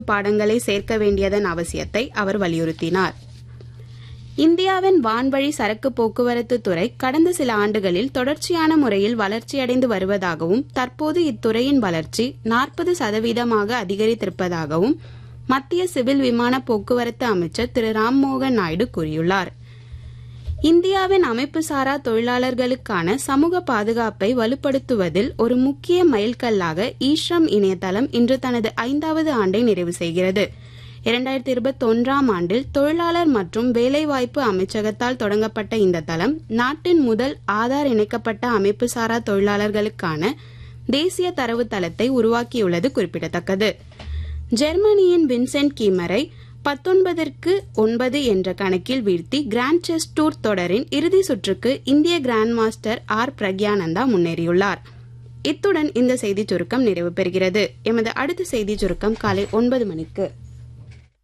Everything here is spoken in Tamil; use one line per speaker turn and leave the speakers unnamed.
பாடங்களை சேர்க்க வேண்டியதன் அவசியத்தை அவர் வலியுறுத்தினார் இந்தியாவின் வான்வழி சரக்கு போக்குவரத்து துறை கடந்த சில ஆண்டுகளில் தொடர்ச்சியான முறையில் வளர்ச்சியடைந்து வருவதாகவும் தற்போது இத்துறையின் வளர்ச்சி நாற்பது சதவீதமாக அதிகரித்திருப்பதாகவும் மத்திய சிவில் விமான போக்குவரத்து அமைச்சர் திரு ராம்மோகன் நாயுடு கூறியுள்ளார் இந்தியாவின் அமைப்புசாரா தொழிலாளர்களுக்கான சமூக பாதுகாப்பை வலுப்படுத்துவதில் ஒரு முக்கிய மைல்கல்லாக ஈஸ்ரம் இணையதளம் இன்று தனது ஐந்தாவது ஆண்டை நிறைவு செய்கிறது இரண்டாயிரத்தி இருபத்தி ஒன்றாம் ஆண்டில் தொழிலாளர் மற்றும் வேலைவாய்ப்பு அமைச்சகத்தால் தொடங்கப்பட்ட இந்த தளம் நாட்டின் முதல் ஆதார் இணைக்கப்பட்ட அமைப்புசாரா தொழிலாளர்களுக்கான தேசிய தரவு தளத்தை உருவாக்கியுள்ளது குறிப்பிடத்தக்கது ஜெர்மனியின் வின்சென்ட் கீமரை பத்தொன்பதற்கு ஒன்பது என்ற கணக்கில் வீழ்த்தி கிராண்ட் செஸ் டூர் தொடரின் இறுதி சுற்றுக்கு இந்திய கிராண்ட் மாஸ்டர் ஆர் பிரக்யானந்தா முன்னேறியுள்ளார் இத்துடன் இந்த செய்திச் சுருக்கம் நிறைவு பெறுகிறது எமது அடுத்த செய்திச் சுருக்கம் காலை ஒன்பது மணிக்கு